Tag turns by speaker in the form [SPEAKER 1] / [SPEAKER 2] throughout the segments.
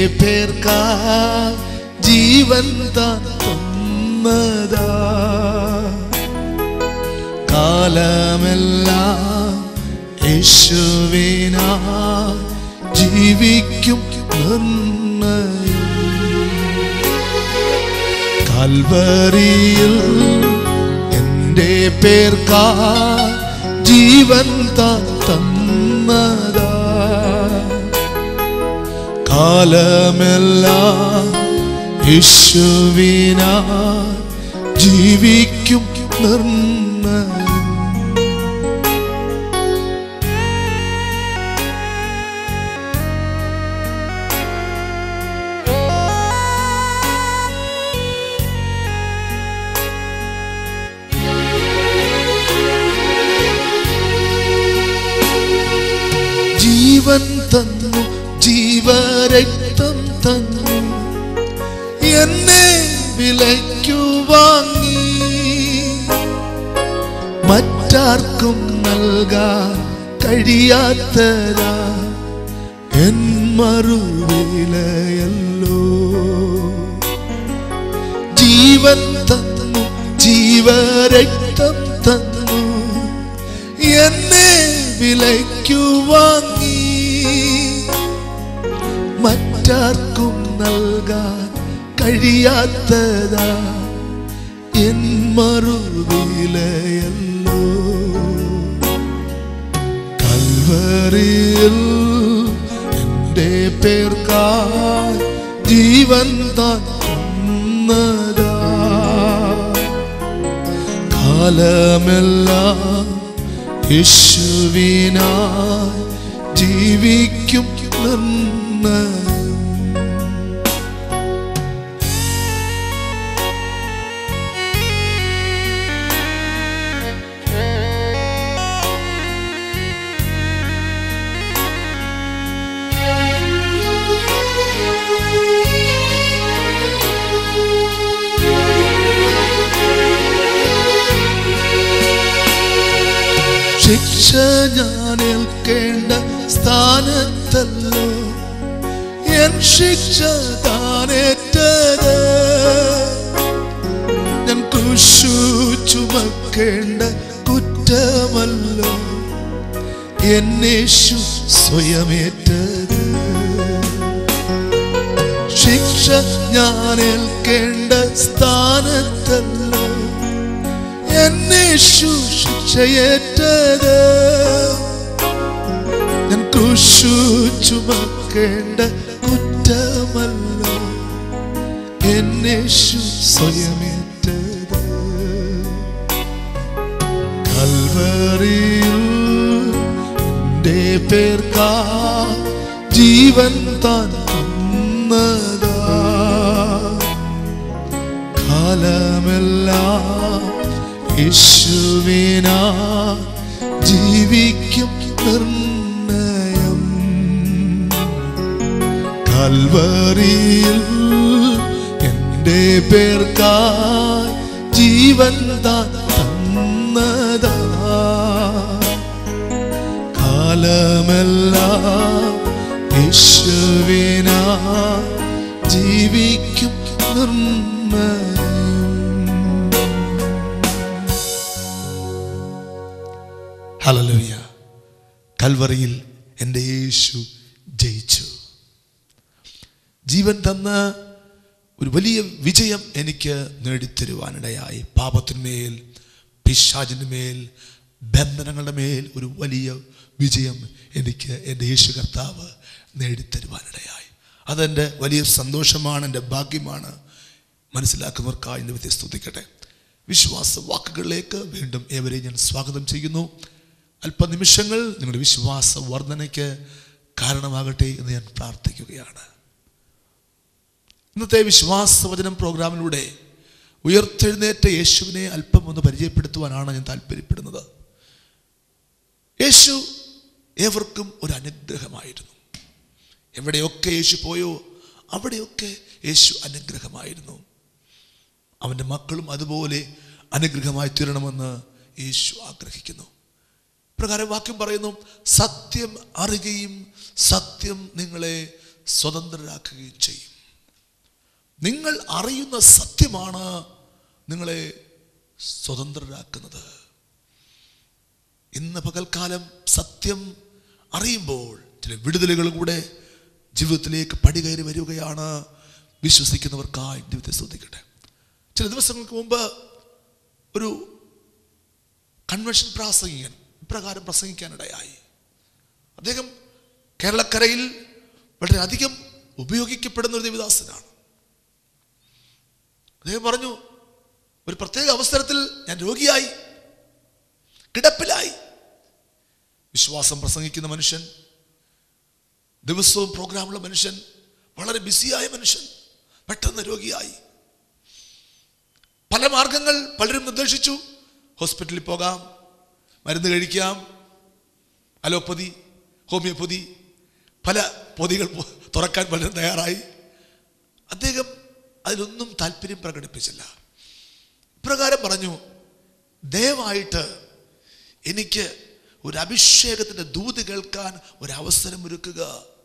[SPEAKER 1] പേർക്കാ ജീവൻ താൻ തന്നതാ കാലമെല്ലാം യേശുവിനാ ജീവിക്കും നിർണയം കാൽവരിയിൽ എൻ്റെ പേർക്കാ ജീവൻ താൻ തന്നതാ കാലമെല്ലാം യേശുവിനാ ജീവിക്കും നിർണയം ജീവൻ തന്നു ജീവരക്തം തന്നു എന്നെ വിലയ്ക്കു വാങ്ങി മറ്റാർക്കും നൽകാൻ കഴിയാത്തതാ എൻ മറുവിലയല്ലോ ജീവൻ തന്നു ജീവരക്തം തന്നു എന്നെ വിലയ്ക്കു വാങ്ങി മറ്റാർക്കും നൽകാൻ കഴിയാത്തതാ എൻ മറുവിലയല്ലോ കൽവറിയിൽ എൻ്റെ പേർക്കായി ജീവൻ താൻ തന്നതാ കാലമെല്ലാം യേശുവിനായി ജീവിക്കും നിർണയം ശിക്ഷ ഞാൻ ഏൽക്കേണ്ട സ്ഥാനത്തല്ലോ എൻ ശിക്ഷ താനേറ്റത് ഞാൻ കുശു ചുമക്കേണ്ട കുറ്റമല്ലോ എന്നേശു സ്വയമേറ്റത് ശിക്ഷ ഞാൻ ഏൽക്കേണ്ട സ്ഥാനത്തല്ലോ എന്നേശു ശിക്ഷയേറ്റത് ഞാൻ കുശു ചുമക്കേണ്ട കുറ്റമല്ലോ എന്നേശു സ്വയമേറ്റത് കൽവറിയിൽ എൻ്റെ പേർക്കാ ജീവൻ താൻ തന്നതാ കാലമെല്ലാം യേശുവിനാ ജീവിക്കും നിർണയം കൽവറിയിൽ എൻ്റെ പേർക്കായി ജീവൻ താൻ തന്നതാ കാലമെല്ലാം യേശുവിനാ ജീവിക്കും നിർണയം ഹലലുയ കൽവറിയിൽ എൻ്റെ യേശു ജയിച്ചു ജീവൻ തന്ന ഒരു വലിയ വിജയം എനിക്ക് നേടിത്തരുവാനിടയായി പാപത്തിന്മേൽ പിശാചിൻ്റെ മേൽ ബന്ധനങ്ങളുടെ മേൽ ഒരു വലിയ വിജയം എനിക്ക് എൻ്റെ യേശു കർത്താവ് നേടിത്തരുവാനിടയായി അതെൻ്റെ വലിയ സന്തോഷമാണ് എൻ്റെ ഭാഗ്യമാണ് മനസ്സിലാക്കുന്നവർക്കായി ദൈവത്തെ സ്തുതിക്കട്ടെ വിശ്വാസ വാക്കുകളിലേക്ക് വീണ്ടും ഏവരെയും ഞാൻ സ്വാഗതം ചെയ്യുന്നു അല്പനിമിഷങ്ങൾ നിങ്ങളുടെ വിശ്വാസ വർധനയ്ക്ക് കാരണമാകട്ടെ എന്ന് ഞാൻ പ്രാർത്ഥിക്കുകയാണ് ഇന്നത്തെ വിശ്വാസവചനം പ്രോഗ്രാമിലൂടെ ഉയർത്തെഴുന്നേറ്റ യേശുവിനെ അല്പം ഒന്ന് പരിചയപ്പെടുത്തുവാനാണ് ഞാൻ താല്പര്യപ്പെടുന്നത് യേശു ഏവർക്കും ഒരു അനുഗ്രഹമായിരുന്നു എവിടെയൊക്കെ യേശു പോയോ അവിടെയൊക്കെ യേശു അനുഗ്രഹമായിരുന്നു അവൻ്റെ മക്കളും അതുപോലെ അനുഗ്രഹമായി തീരണമെന്ന് യേശു ആഗ്രഹിക്കുന്നു പ്രകാരം വാക്യം പറയുന്നു സത്യം അറിയുകയും സത്യം നിങ്ങളെ സ്വതന്ത്രരാക്കുകയും ചെയ്യും നിങ്ങൾ അറിയുന്ന സത്യമാണ് നിങ്ങളെ സ്വതന്ത്രരാക്കുന്നത് ഇന്ന് പകൽക്കാലം സത്യം അറിയുമ്പോൾ ചില വിടുതലുകൾ കൂടെ ജീവിതത്തിലേക്ക് പടികയറി വരികയാണ് വിശ്വസിക്കുന്നവർക്കായി ദൈവത്തെ ശ്രദ്ധിക്കട്ടെ ചില ദിവസങ്ങൾക്ക് മുമ്പ് ഒരു കൺവെൻഷൻ പ്രാസംഗികൻ ഇപ്രകാരം പ്രസംഗിക്കാനിടയായി അദ്ദേഹം കേരളക്കരയിൽ വളരെ അധികം ഉപയോഗിക്കപ്പെടുന്ന ഒരു ദേവദാസനാണ് അദ്ദേഹം പറഞ്ഞു ഒരു പ്രത്യേക അവസരത്തിൽ ഞാൻ രോഗിയായി കിടപ്പിലായി വിശ്വാസം പ്രസംഗിക്കുന്ന മനുഷ്യൻ ദിവസവും പ്രോഗ്രാമുള്ള മനുഷ്യൻ വളരെ ബിസിയായ മനുഷ്യൻ പെട്ടെന്ന് രോഗിയായി പല മാർഗങ്ങൾ പലരും നിർദ്ദേശിച്ചു ഹോസ്പിറ്റലിൽ പോകാം മരുന്ന് കഴിക്കാം അലോപ്പതി ഹോമിയോപ്പതി പല പൊതികൾ പോ- തുറക്കാൻ പലരും തയ്യാറായി അദ്ദേഹം അതിലൊന്നും താല്പര്യം പ്രകടിപ്പിച്ചില്ല ഇപ്രകാരം പറഞ്ഞു ദയവായിട്ട് എനിക്ക് ഒരു അഭിഷേകത്തിന്റെ ദൂത് കേൾക്കാൻ ഒരു അവസരം ഒരുക്കുക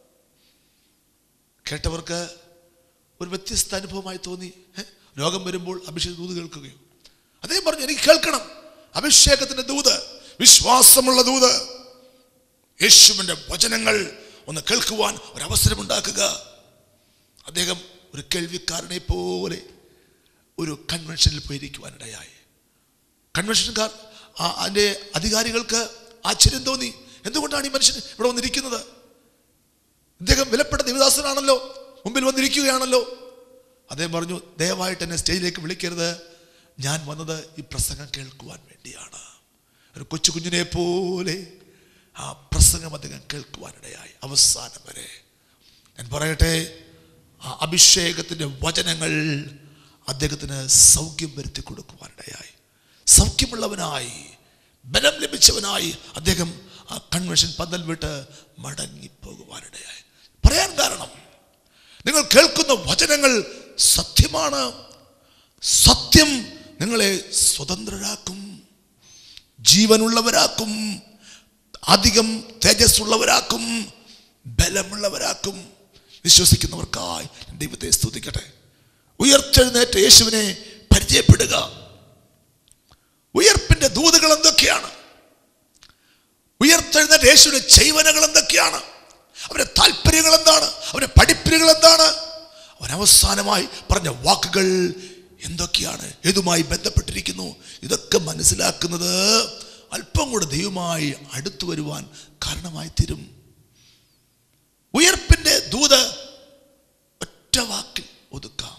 [SPEAKER 1] കേട്ടവർക്ക് ഒരു വ്യത്യസ്ത അനുഭവമായി തോന്നി ഏ? രോഗം വരുമ്പോൾ അഭിഷേക ദൂത് കേൾക്കുകയോ അദ്ദേഹം പറഞ്ഞു എനിക്ക് കേൾക്കണം അഭിഷേകത്തിന്റെ ദൂത് വിശ്വാസമുള്ള ദൂത് യേശുവിന്റെ വചനങ്ങൾ ഒന്ന് കേൾക്കുവാൻ ഒരു അവസരമുണ്ടാക്കുക അദ്ദേഹം ഒരു കേൾവിക്കാരനെ പോലെ ഒരു കൺവെൻഷനിൽ പോയിരിക്കുവാനിടയായി കൺവെൻഷൻകാർ ആ- അതിന്റെ അധികാരികൾക്ക് ആശ്ചര്യം തോന്നി എന്തുകൊണ്ടാണ് ഈ മനുഷ്യൻ ഇവിടെ വന്നിരിക്കുന്നത് ഇദ്ദേഹം വിലപ്പെട്ട ദേവദാസനാണല്ലോ മുമ്പിൽ വന്നിരിക്കുകയാണല്ലോ അദ്ദേഹം പറഞ്ഞു ദയവായിട്ട് എന്നെ സ്റ്റേജിലേക്ക് വിളിക്കരുത് ഞാൻ വന്നത് ഈ പ്രസംഗം കേൾക്കുവാൻ വേണ്ടിയാണ് ഒരു കൊച്ചു കുഞ്ഞിനെ പോലെ ആ പ്രസംഗം അദ്ദേഹം കേൾക്കുവാനിടയായി അവസാനം വരെ ഞാൻ പറയട്ടെ ആ അഭിഷേകത്തിൻ്റെ വചനങ്ങൾ അദ്ദേഹത്തിന് സൗഖ്യം വരുത്തി കൊടുക്കുവാനിടയായി സൗഖ്യമുള്ളവനായി ബലം ലഭിച്ചവനായി അദ്ദേഹം ആ കൺവെൻഷൻ പന്തൽ വിട്ട് മടങ്ങിപ്പോകുവാനിടയായി പറയാൻ കാരണം നിങ്ങൾ കേൾക്കുന്ന വചനങ്ങൾ സത്യമാണ് സത്യം നിങ്ങളെ സ്വതന്ത്രരാക്കും ജീവനുള്ളവരാക്കും അധികം തേജസ്സുള്ളവരാക്കും ബലമുള്ളവരാക്കും വിശ്വസിക്കുന്നവർക്കായി ഞാൻ ദൈവത്തെ സ്തുതിക്കട്ടെ ഉയർത്തെഴുന്നേറ്റ യേശുവിനെ പരിചയപ്പെടുക ഉയർപ്പിന്റെ ദൂതുകൾ എന്തൊക്കെയാണ് ഉയർത്തെഴുന്നേറ്റ യേശുവിന്റെ ചെയ്വനകൾ എന്തൊക്കെയാണ് അവന്റെ താല്പര്യങ്ങൾ എന്താണ് അവന്റെ പഠിപ്പിനുകൾ എന്താണ് അവൻ അവസാനമായി പറഞ്ഞ വാക്കുകൾ എന്തൊക്കെയാണ് ഏതുമായി ബന്ധപ്പെട്ടിരിക്കുന്നു ഇതൊക്കെ മനസ്സിലാക്കുന്നത് അല്പം കൂടെ ദൈവമായി അടുത്തു വരുവാൻ കാരണമായി തീരും ഉയർപ്പിന്റെ ദൂത് ഒറ്റ വാക്കിൽ ഒതുക്കാം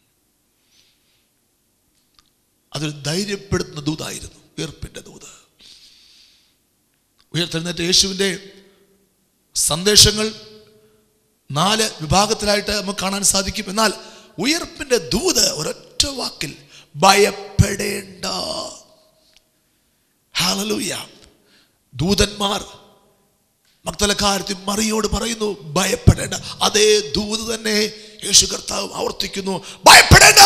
[SPEAKER 1] അതൊരു ധൈര്യപ്പെടുത്തുന്ന ദൂതായിരുന്നു ഉയർപ്പിന്റെ ദൂത് ഉയർത്തെഴുന്നേറ്റ യേശുവിൻ്റെ സന്ദേശങ്ങൾ നാല് വിഭാഗത്തിലായിട്ട് നമുക്ക് കാണാൻ സാധിക്കും എന്നാൽ ഉയർപ്പിന്റെ ദൂത് ഒരൊറ്റ വാക്കിൽ ഭയപ്പെടേണ്ട ഹാലലൂയ ദൂതന്മാർ മക്തലക്കാരത്തിൽ മറിയോട് പറയുന്നു ഭയപ്പെടേണ്ട അതേ ദൂത് തന്നെ യേശു കർത്താവ് ആവർത്തിക്കുന്നു ഭയപ്പെടേണ്ട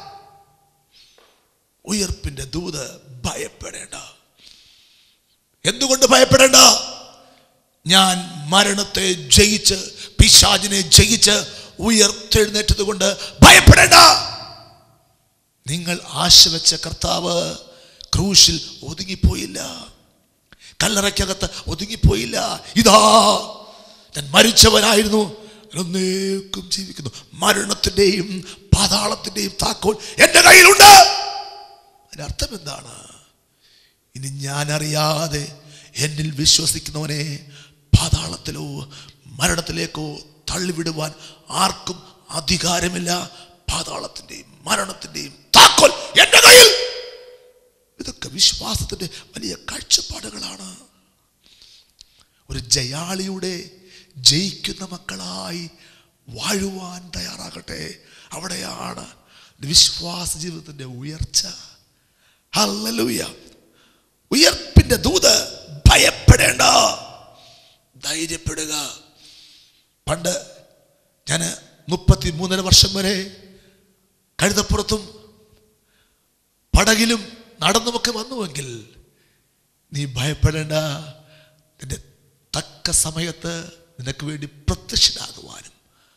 [SPEAKER 1] ഉയർപ്പിന്റെ ദൂത് ഭയപ്പെടേണ്ട എന്തുകൊണ്ട് ഭയപ്പെടേണ്ട ഞാൻ മരണത്തെ ജയിച്ച് പിശാചിനെ ജയിച്ച് ഉയർത്തെഴുന്നേറ്റത് കൊണ്ട് ഭയപ്പെടേണ്ട നിങ്ങൾ ആശ വെച്ച കർത്താവ് ക്രൂശിൽ ഒതുങ്ങിപ്പോയില്ല കല്ലറയ്ക്കകത്ത് ഒതുങ്ങിപ്പോയില്ല ഇതാ ഞാൻ മരിച്ചവനായിരുന്നു എന്നേക്കും ജീവിക്കുന്നു മരണത്തിന്റെയും പാതാളത്തിന്റെയും താക്കോൽ എൻ്റെ കയ്യിലുണ്ട് അതിന്റെ അർത്ഥം എന്താണ് ഇനി ഞാൻ അറിയാതെ എന്നിൽ വിശ്വസിക്കുന്നവനെ പാതാളത്തിലോ മരണത്തിലേക്കോ തള്ളിവിടുവാൻ ആർക്കും അധികാരമില്ല പാതാളത്തിന്റെയും മരണത്തിന്റെയും താക്കോൽ എന്റെ കയ്യിൽ ഇതൊക്കെ വിശ്വാസത്തിന്റെ വലിയ കാഴ്ചപ്പാടുകളാണ് ഒരു ജയാളിയുടെ ജയിക്കുന്ന മക്കളായി വാഴുവാൻ തയ്യാറാകട്ടെ അവിടെയാണ് വിശ്വാസ ജീവിതത്തിന്റെ ഉയർച്ച ഹല്ലേലൂയ ഉയർപ്പിന്റെ ദൂത് ഭയപ്പെടേണ്ട ധൈര്യപ്പെടുക പണ്ട് ഞാൻ മുപ്പത്തി മൂന്നര വർഷം വരെ കഴുതപ്പുറത്തും പടകിലും നടന്നുമൊക്കെ വന്നുവെങ്കിൽ നീ ഭയപ്പെടേണ്ട നിന്റെ തക്ക സമയത്ത് നിനക്ക് വേണ്ടി പ്രത്യക്ഷനാകുവാനും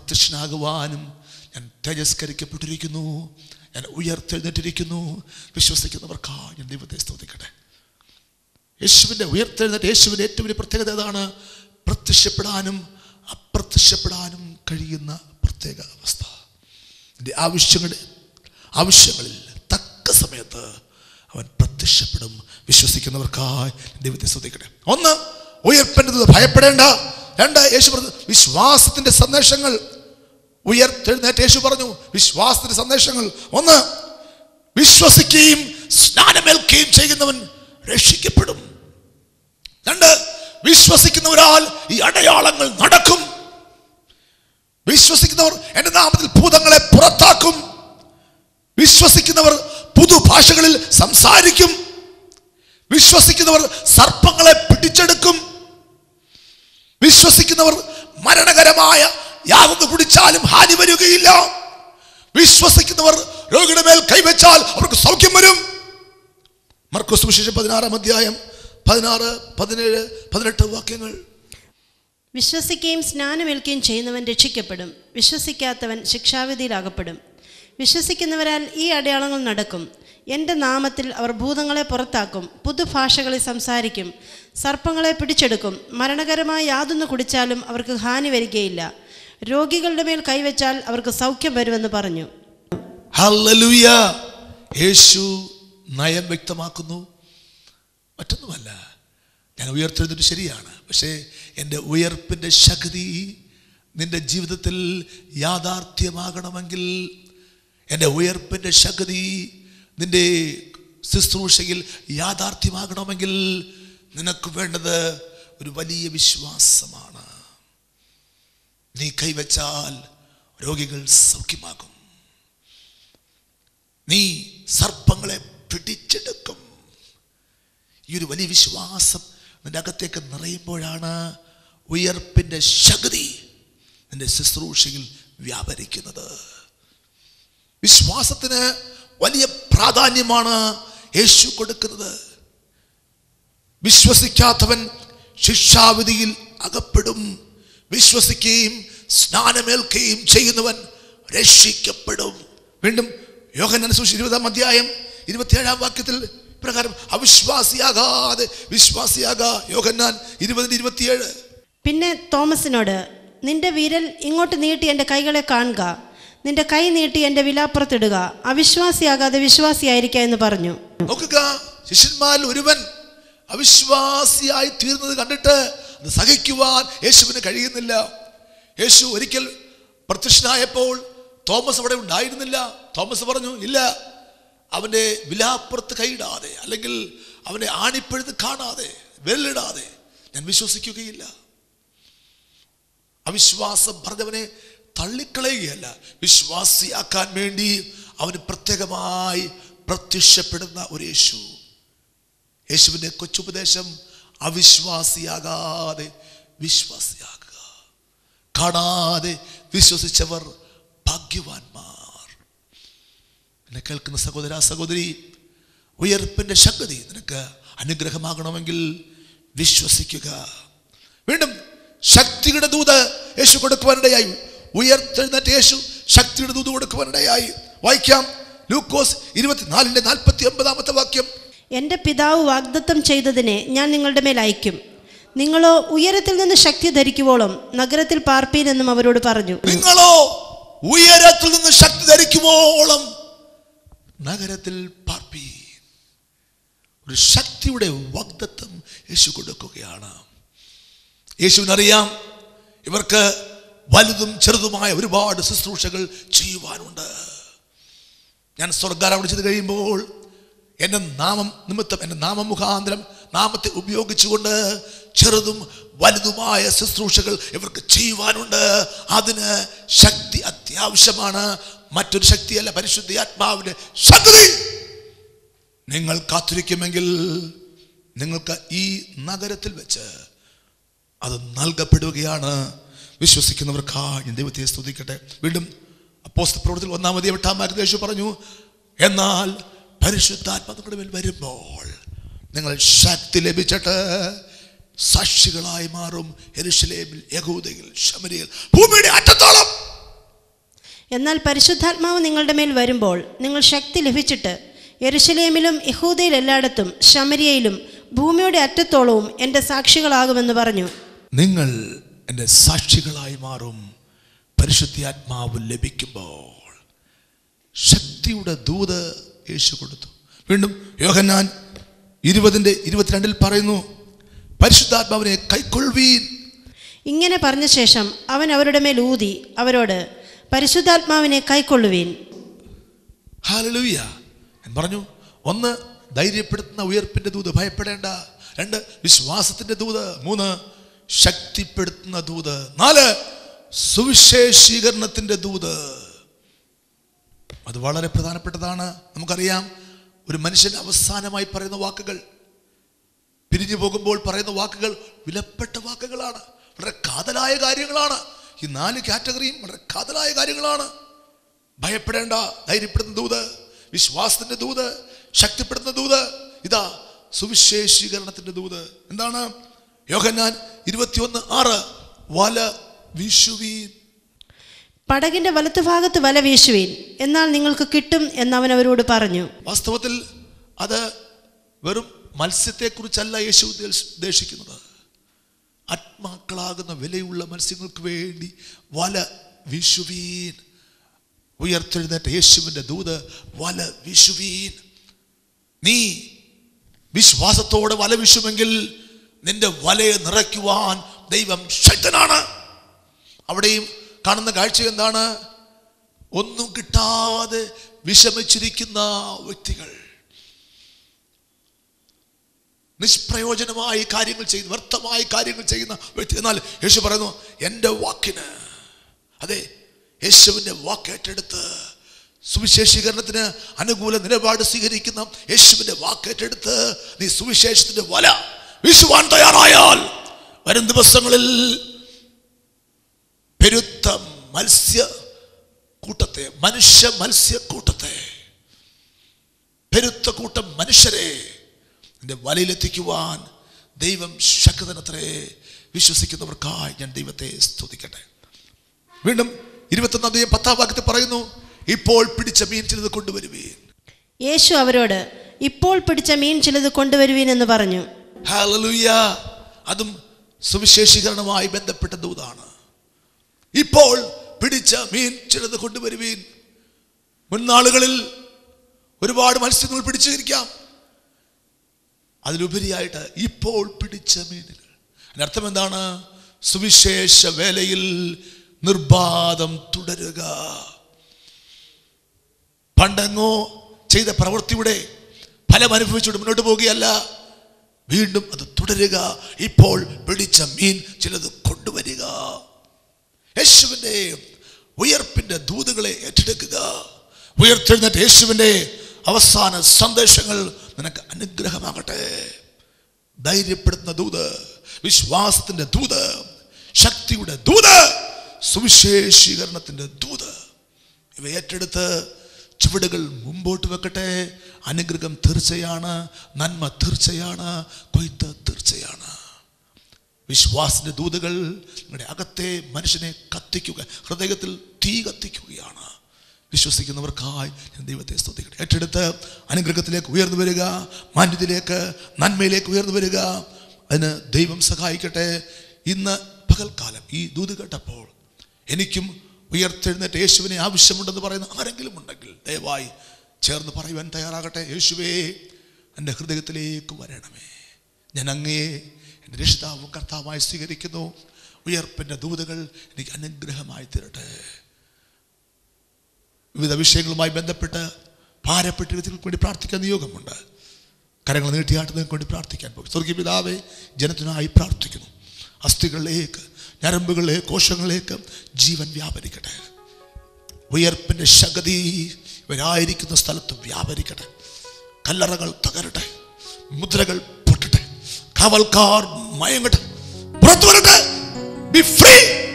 [SPEAKER 1] പ്രത്യക്ഷനാകുവാനും ഞാൻ തേജസ്കരിക്കപ്പെട്ടിരിക്കുന്നു ഞാൻ ഉയർത്തെഴുന്നേറ്റിരിക്കുന്നു വിശ്വസിക്കുന്നവർക്കായി ഞാൻ ദൈവത്തെ സ്തുതിക്കട്ടെ യേശുവിൻ്റെ ഉയർത്തെഴുന്നേറ്റ് യേശുവിൻ്റെ ഏറ്റവും വലിയ പ്രത്യേകത ഏതാണ് പ്രത്യക്ഷപ്പെടാനും അപ്രത്യക്ഷപ്പെടാനും കഴിയുന്ന പ്രത്യേക അവസ്ഥ എൻ്റെ ആവശ്യങ്ങളുടെ ആവശ്യങ്ങളിൽ തക്ക സമയത്ത് അവൻ പ്രത്യക്ഷപ്പെടും വിശ്വസിക്കുന്നവർക്കായി ദൈവത്തെ ശ്രദ്ധിക്കട്ടെ ഒന്ന് ഉയർപ്പേണ്ടത് ഭയപ്പെടേണ്ട രണ്ട് യേശു പറഞ്ഞു വിശ്വാസത്തിന്റെ സന്ദേശങ്ങൾ ഉയർത്തെഴുന്നേറ്റ് യേശു പറഞ്ഞു വിശ്വാസത്തിന്റെ സന്ദേശങ്ങൾ ഒന്ന് വിശ്വസിക്കുകയും സ്നാനമേൽക്കുകയും ചെയ്യുന്നവൻ രക്ഷിക്കപ്പെടും രണ്ട് വിശ്വസിക്കുന്നവരാൽ ഈ അടയാളങ്ങൾ നടക്കും വിശ്വസിക്കുന്നവർ എൻ്റെ നാമത്തിൽ ഭൂതങ്ങളെ പുറത്താക്കും വിശ്വസിക്കുന്നവർ പുതുഭാഷകളിൽ സംസാരിക്കും വിശ്വസിക്കുന്നവർ സർപ്പങ്ങളെ പിടിച്ചെടുക്കും വിശ്വസിക്കുന്നവർ മരണകരമായ യാതൊന്ന് കുടിച്ചാലും ഹാനി വരികയില്ല വിശ്വസിക്കുന്നവർ രോഗിയുടെ മേൽ കൈവച്ചാൽ അവർക്ക് സൗഖ്യം വരും മർക്കോസ് വിശേഷം പതിനാറാം അധ്യായം പതിനാറ് പതിനേഴ് പതിനെട്ട് വാക്യങ്ങൾ
[SPEAKER 2] വിശ്വസിക്കുകയും സ്നാനമേൽക്കുകയും ചെയ്യുന്നവൻ രക്ഷിക്കപ്പെടും വിശ്വസിക്കാത്തവൻ ശിക്ഷാവിധിയിലാകപ്പെടും വിശ്വസിക്കുന്നവരാൽ ഈ അടയാളങ്ങൾ നടക്കും എൻ്റെ നാമത്തിൽ അവർ ഭൂതങ്ങളെ പുറത്താക്കും പുതുഭാഷകളിൽ സംസാരിക്കും സർപ്പങ്ങളെ പിടിച്ചെടുക്കും മരണകരമായ യാതൊന്ന് കുടിച്ചാലും അവർക്ക് ഹാനി വരികയില്ല രോഗികളുടെ മേൽ കൈവച്ചാൽ അവർക്ക് സൗഖ്യം വരുമെന്ന് പറഞ്ഞു
[SPEAKER 1] ഹല്ലേലൂയ യേശു നയം വ്യക്തമാക്കുന്നു മറ്റൊന്നുമല്ല ഞാൻ ഉയർത്തെഴുന്നിട്ട് ശരിയാണ് പക്ഷേ എൻ്റെ ഉയർപ്പിൻ്റെ ശക്തി നിന്റെ ജീവിതത്തിൽ യാഥാർത്ഥ്യമാകണമെങ്കിൽ എൻ്റെ ഉയർപ്പിൻ്റെ ശക്തി നിന്റെ ശുശ്രൂഷയിൽ യാഥാർത്ഥ്യമാകണമെങ്കിൽ നിനക്ക് വേണ്ടത് ഒരു വലിയ വിശ്വാസമാണ് നീ കൈവച്ചാൽ രോഗികൾ സൗഖ്യമാകും നീ സർപ്പങ്ങളെ പിടിച്ചെടുക്കും ഈ ഒരു വലിയ വിശ്വാസം നിന്റെ അകത്തേക്ക് നിറയുമ്പോഴാണ് ഉയർപ്പിൻ്റെ ശക്തി നിന്റെ ശുശ്രൂഷയിൽ വ്യാപരിക്കുന്നത് വിശ്വാസത്തിന് വലിയ പ്രാധാന്യമാണ് യേശു കൊടുക്കുന്നത് വിശ്വസിക്കാത്തവൻ ശിക്ഷാവിധിയിൽ അകപ്പെടും വിശ്വസിക്കുകയും സ്നാനമേൽക്കുകയും ചെയ്യുന്നവൻ രക്ഷിക്കപ്പെടും വീണ്ടും യോഹന്നാൻ സുവിശേഷം ഇരുപതാം അധ്യായം ഇരുപത്തിയേഴാം വാക്യത്തിൽ പ്രകാരം അവിശ്വാസിയാകാതെ വിശ്വാസിയാകാ യോഹന്നാൻ ഇരുപതിന് ഇരുപത്തിയേഴ്
[SPEAKER 2] പിന്നെ തോമസിനോട് നിന്റെ വിരൽ ഇങ്ങോട്ട് നീട്ടി എൻ്റെ കൈകളെ കാണുക നിന്റെ കൈ നീട്ടി എൻ്റെ വിലാപ്പുറത്തിടുക അവിശ്വാസിയാകാതെ വിശ്വാസിയായിരിക്കുക എന്ന് പറഞ്ഞു
[SPEAKER 1] നോക്കുക ശിഷ്യന്മാരിൽ ഒരുവൻ അവിശ്വാസിയായി തീർന്നത് കണ്ടിട്ട് അത് സഹിക്കുവാൻ യേശുവിന് കഴിയുന്നില്ല യേശു ഒരിക്കൽ പ്രത്യക്ഷനായപ്പോൾ തോമസ് അവിടെ ഉണ്ടായിരുന്നില്ല തോമസ് പറഞ്ഞു ഇല്ല അവൻ്റെ വിലാപ്പുറത്ത് കൈയിടാതെ അല്ലെങ്കിൽ അവനെ ആണിപ്പഴുത് കാണാതെ വെല്ലിടാതെ ഞാൻ വിശ്വസിക്കുകയില്ല അവിശ്വാസം പറഞ്ഞവനെ തള്ളിക്കളയുകയല്ല വിശ്വാസിയാക്കാൻ വേണ്ടി അവന് പ്രത്യേകമായി പ്രത്യക്ഷപ്പെടുന്ന ഒരു യേശു യേശുവിൻ്റെ കൊച്ചുപദേശം അവിശ്വാസിയാകാതെ വിശ്വാസിയാകുക കാണാതെ വിശ്വസിച്ചവർ ഭാഗ്യവാന്മാർ എന്നെ കേൾക്കുന്ന സഹോദര സഹോദരി ഉയർപ്പിൻ്റെ ശക്തി നിനക്ക് അനുഗ്രഹമാകണമെങ്കിൽ വിശ്വസിക്കുക വീണ്ടും ശക്തിയുടെ ദൂത് യേശു കൊടുക്കുവാനിടയായി ഉയർത്തെഴുന്നേറ്റ യേശു ശക്തിയുടെ ദൂത് കൊടുക്കുവാനിടയായി വായിക്കാം ലൂക്കോസ് ഇരുപത്തിനാലിൻ്റെ നാൽപ്പത്തി ഒമ്പതാമത്തെ വാക്യം
[SPEAKER 2] എൻ്റെ പിതാവ് വാഗ്ദത്തം ചെയ്തതിനെ ഞാൻ നിങ്ങളുടെ മേൽ അയക്കും നിങ്ങളോ ഉയരത്തിൽ നിന്ന് ശക്തി ധരിക്കുവോളം നഗരത്തിൽ പാർപ്പീനെന്നും അവരോട് പറഞ്ഞു
[SPEAKER 1] നിങ്ങളോ ഉയരത്തിൽ നിന്ന് ശക്തി ധരിക്കുവോളം നഗരത്തിൽ പാർപ്പി ഒരു ശക്തിയുടെ വാഗ്ദത്വം യേശു കൊടുക്കുകയാണ് യേശുവിനറിയാം ഇവർക്ക് വലുതും ചെറുതുമായ ഒരുപാട് ശുശ്രൂഷകൾ ചെയ്യുവാനുണ്ട് ഞാൻ സ്വർഗാരോപണം ചെയ്ത് കഴിയുമ്പോൾ എൻ്റെ നാമം നിമിത്തം എൻ്റെ നാമം മുഖാന്തരം നാമത്തെ ഉപയോഗിച്ചുകൊണ്ട് ചെറുതും വലുതുമായ ശുശ്രൂഷകൾ ഇവർക്ക് ചെയ്യുവാനുണ്ട് അതിന് ശക്തി അത്യാവശ്യമാണ് മറ്റൊരു ശക്തിയല്ല പരിശുദ്ധി ആത്മാവിൻ്റെ ശക്തി നിങ്ങൾ കാത്തിരിക്കുമെങ്കിൽ നിങ്ങൾക്ക് ഈ നഗരത്തിൽ വെച്ച് അത് നൽകപ്പെടുകയാണ് വിശ്വസിക്കുന്നവർക്കായി ഞാൻ ദൈവത്തെ സ്തുതിക്കട്ടെ വീണ്ടും അപ്പോസ്ത പ്രവർത്തനം ഒന്നാമതി എട്ടാം യേശു പറഞ്ഞു എന്നാൽ പരിശുദ്ധാത്മ നിങ്ങളുടെ മേൽ വരുമ്പോൾ നിങ്ങൾ ശക്തി ലഭിച്ചിട്ട് സാക്ഷികളായി മാറും എരുഷലേമിൽ യഹൂദയിൽ ശമരിയിൽ ഭൂമിയുടെ അറ്റത്തോളം
[SPEAKER 2] എന്നാൽ പരിശുദ്ധാത്മാവ് നിങ്ങളുടെ മേൽ വരുമ്പോൾ നിങ്ങൾ ശക്തി ലഭിച്ചിട്ട് യെരുശലേമിലും യഹൂദയിൽ എല്ലായിടത്തും ശമരിയയിലും ഭൂമിയുടെ അറ്റത്തോളവും എൻ്റെ സാക്ഷികളാകുമെന്ന് പറഞ്ഞു
[SPEAKER 1] നിങ്ങൾ എൻ്റെ സാക്ഷികളായി മാറും പരിശുദ്ധാത്മാവ് ലഭിക്കുമ്പോൾ ശക്തിയുടെ ദൂത് യേശു കൊടുത്തു വീണ്ടും യോഹന്നാൻ ഇരുപതിൻ്റെ ഇരുപത്തിരണ്ടിൽ പറയുന്നു പരിശുദ്ധാത്മാവിനെ കൈക്കൊള്ളുവീൻ
[SPEAKER 2] ഇങ്ങനെ പറഞ്ഞ ശേഷം അവൻ അവരുടെ മേൽ ഊതി അവരോട് പരിശുദ്ധാത്മാവിനെ കൈക്കൊള്ളുവീൻ
[SPEAKER 1] ഹാലലൂയ ഞാൻ പറഞ്ഞു ഒന്ന് ധൈര്യപ്പെടുത്തുന്ന ഉയർപ്പിന്റെ ദൂത് ഭയപ്പെടേണ്ട രണ്ട് വിശ്വാസത്തിന്റെ ദൂത് മൂന്ന് ശക്തിപ്പെടുത്തുന്ന ദൂത് നാല് സുവിശേഷീകരണത്തിന്റെ ദൂത് അത് വളരെ പ്രധാനപ്പെട്ടതാണ് നമുക്കറിയാം ഒരു മനുഷ്യൻ അവസാനമായി പറയുന്ന വാക്കുകൾ പിരിഞ്ഞു പോകുമ്പോൾ പറയുന്ന വാക്കുകൾ വിലപ്പെട്ട വാക്കുകളാണ് വളരെ കാതലായ കാര്യങ്ങളാണ് ഈ നാല് കാറ്റഗറിയും വളരെ കാതലായ കാര്യങ്ങളാണ് ഭയപ്പെടേണ്ട ധൈര്യപ്പെടുന്ന ദൂത് വിശ്വാസത്തിന്റെ ദൂത് ശക്തിപ്പെടുന്ന ദൂത് ഇതാ സുവിശേഷീകരണത്തിന്റെ ദൂത് എന്താണ് യോഹന്നാൻ ഇരുപത്തിയൊന്ന് ആറ് വല വീശുവീൻ
[SPEAKER 2] പടകിന്റെ വലത്തുഭാഗത്ത് വല വീശുവീൻ എന്നാൽ നിങ്ങൾക്ക് കിട്ടും എന്നവൻ അവരോട് പറഞ്ഞു
[SPEAKER 1] വാസ്തവത്തിൽ അത് വെറും മത്സ്യത്തെക്കുറിച്ചല്ല യേശു ഉദ്ദേശ- ഉദ്ദേശിക്കുന്നത് ആത്മാക്കളാകുന്ന വിലയുള്ള മത്സ്യങ്ങൾക്ക് വേണ്ടി വല വീശുവീൻ ഉയർത്തെഴുന്നേറ്റ യേശുവിൻ്റെ ദൂത് വല വീശുവീൻ നീ വിശ്വാസത്തോടെ വല വീശുമെങ്കിൽ നിന്റെ വലയെ നിറയ്ക്കുവാൻ ദൈവം ശക്തനാണ് അവിടെയും കാണുന്ന കാഴ്ച എന്താണ് ഒന്നും കിട്ടാതെ വിഷമിച്ചിരിക്കുന്ന വ്യക്തികൾ നിഷ്പ്രയോജനമായി കാര്യങ്ങൾ ചെയ്യുന്ന വ്യർത്ഥമായി കാര്യങ്ങൾ ചെയ്യുന്ന വ്യക്തി എന്നാൽ യേശു പറയുന്നു എൻ്റെ വാക്കിന് അതെ യേശുവിൻ്റെ വാക്ക് ഏറ്റെടുത്ത് സുവിശേഷീകരണത്തിന് അനുകൂല നിലപാട് സ്വീകരിക്കുന്ന യേശുവിൻ്റെ വാക്ക് ഏറ്റെടുത്ത് നീ സുവിശേഷത്തിന്റെ വല വീശുവാൻ തയ്യാറായാൽ വരും ദിവസങ്ങളിൽ പെരുത്ത മത്സ്യ കൂട്ടത്തെ മനുഷ്യ മത്സ്യ കൂട്ടത്തെ പെരുത്ത കൂട്ടം മനുഷ്യരെ എൻ്റെ വലയിലെത്തിക്കുവാൻ ദൈവം ശക്തനത്രേ വിശ്വസിക്കുന്നവർക്കായി ഞാൻ ദൈവത്തെ സ്തുതിക്കട്ടെ വീണ്ടും ഇരുപത്തൊന്നാം തീയതി പത്താം വാക്യത്തിൽ പറയുന്നു ഇപ്പോൾ പിടിച്ച മീൻ ചിലത് കൊണ്ടുവരുവീൻ
[SPEAKER 2] യേശു അവരോട് ഇപ്പോൾ പിടിച്ച മീൻ ചിലത് കൊണ്ടുവരുവീൻ എന്ന് പറഞ്ഞു
[SPEAKER 1] ഹാലലുയ അതും സുവിശേഷീകരണവുമായി ബന്ധപ്പെട്ട ദൂതാണ് ഇപ്പോൾ പിടിച്ച മീൻ ചിലത് കൊണ്ടുവരുവീൻ മുൻനാളുകളിൽ ഒരുപാട് മത്സ്യങ്ങൾ പിടിച്ചിരിക്കാം അതിലുപരിയായിട്ട് ഇപ്പോൾ പിടിച്ച മീനുകൾ അതിന്റെ അർത്ഥം എന്താണ് സുവിശേഷ വേലയിൽ നിർബാധം തുടരുക പണ്ടെങ്ങോ ചെയ്ത പ്രവൃത്തിയുടെ ഫലം അനുഭവിച്ചുകൊണ്ട് മുന്നോട്ട് പോവുകയല്ല വീണ്ടും അത് തുടരുക ഇപ്പോൾ പിടിച്ച മീൻ ചിലത് കൊണ്ടുവരിക യേശുവിൻ്റെ ഉയർപ്പിന്റെ ദൂതുകളെ ഏറ്റെടുക്കുക ഉയർത്തെഴുന്നേറ്റ് യേശുവിൻ്റെ അവസാന സന്ദേശങ്ങൾ നിനക്ക് അനുഗ്രഹമാകട്ടെ ധൈര്യപ്പെടുത്തുന്ന ദൂത് വിശ്വാസത്തിന്റെ ദൂത് ശക്തിയുടെ ദൂത് സുവിശേഷീകരണത്തിന്റെ ദൂത് ഇവ ഏറ്റെടുത്ത് ചുവടുകൾ മുമ്പോട്ട് വെക്കട്ടെ അനുഗ്രഹം തീർച്ചയാണ് നന്മ തീർച്ചയാണ് കൊയ്ത്ത് തീർച്ചയാണ് വിശ്വാസിന്റെ ദൂതുകൾ നിങ്ങളുടെ അകത്തെ മനുഷ്യനെ കത്തിക്കുക ഹൃദയത്തിൽ തീ കത്തിക്കുകയാണ് വിശ്വസിക്കുന്നവർക്കായി ഞാൻ ദൈവത്തെ സ്തുതിക്കട്ടെ ഏറ്റെടുത്ത് അനുഗ്രഹത്തിലേക്ക് ഉയർന്നു വരിക മാന്യതയിലേക്ക് നന്മയിലേക്ക് ഉയർന്നു വരിക അതിന് ദൈവം സഹായിക്കട്ടെ ഇന്ന് പകൽക്കാലം ഈ ദൂത് കേട്ടപ്പോൾ എനിക്കും ഉയർത്തെഴുന്നേറ്റ് യേശുവിനെ ആവശ്യമുണ്ടെന്ന് പറയുന്ന ആരെങ്കിലും ഉണ്ടെങ്കിൽ ദയവായി ചേർന്ന് പറയുവാൻ തയ്യാറാകട്ടെ യേശുവേ എൻ്റെ ഹൃദയത്തിലേക്ക് വരണമേ ഞാൻ അങ്ങേ എൻ്റെ രക്ഷിതാവും കർത്താവായി സ്വീകരിക്കുന്നു ഉയർപ്പിൻ്റെ ദൂതകൾ എനിക്ക് അനുഗ്രഹമായി തരട്ടെ വിവിധ വിഷയങ്ങളുമായി ബന്ധപ്പെട്ട് ഭാരപ്പെട്ട വ്യക്തികൾക്ക് വേണ്ടി പ്രാർത്ഥിക്കാൻ നിയോഗമുണ്ട് കരങ്ങൾ നീട്ടിയാട്ടുന്നതിന് വേണ്ടി പ്രാർത്ഥിക്കാൻ പോകും സ്വർഗീയ പിതാവെ ജനത്തിനായി പ്രാർത്ഥിക്കുന്നു അസ്ഥികളിലേക്ക് ഞരമ്പുകളിലേക്ക് കോശങ്ങളിലേക്ക് ജീവൻ വ്യാപരിക്കട്ടെ ഉയർപ്പിൻ്റെ ശക്തി ഇവരായിരിക്കുന്ന സ്ഥലത്ത് വ്യാപരിക്കട്ടെ കല്ലറകൾ തകരട്ടെ മുദ്രകൾ പൊട്ടട്ടെ കാവൽക്കാർ മയങ്ങട്ടെ പുറത്തു വരട്ടെ be free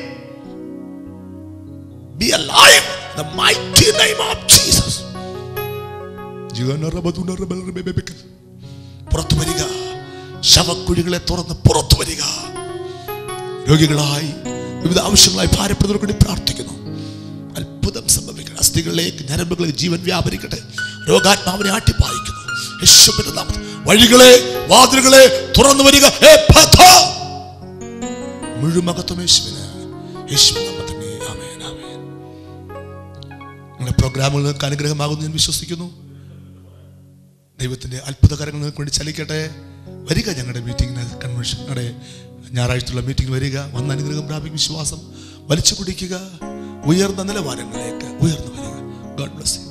[SPEAKER 1] be alive in the mighty name of Jesus പുറത്തു വരിക ശവക്കുഴികളെ തുറന്ന് പുറത്തു വരിക രോഗികളായി വിവിധ ആവശ്യങ്ങളായി ഭാരപ്പെടുന്നവർക്ക് വേണ്ടി പ്രാർത്ഥിക്കുന്നു അത്ഭുതം സംഭവിക്കും സന്ധികളിലേക്ക് ഞരമ്പുകളിലേക്ക് ജീവൻ വ്യാപരിക്കട്ടെ രോഗാത്മാവിനെ ആട്ടിപ്പായിക്കുന്നു യേശുവിന്റെ നാമത്തിൽ വഴികളെ വാതിലുകളെ തുറന്നു വരിക ഹേ ഫഥ. മുഴുമകത്വം യേശുവിന് യേശുവിൻ നാമത്തിൽ ആമേൻ ആമേൻ നിങ്ങളുടെ പ്രോഗ്രാമുകൾ നിങ്ങൾക്ക് അനുഗ്രഹമാകുന്നു ഞാൻ വിശ്വസിക്കുന്നു ദൈവത്തിന്റെ അത്ഭുതകരങ്ങൾ നിങ്ങൾക്ക് വേണ്ടി ചലിക്കട്ടെ വരിക ഞങ്ങളുടെ മീറ്റിംഗിന് കൺവെൻഷൻ ഞങ്ങളുടെ ഞായറാഴ്ചയുള്ള മീറ്റിംഗ് വരിക വന്ന അനുഗ്രഹം പ്രാപിക്കും വിശ്വാസം വലിച്ചു കുടിക്കുക ഉയർന്ന നിലവാരങ്ങളിലേക്ക് ഉയർന്നു വരിക ഗോഡ് ബ്ലസ്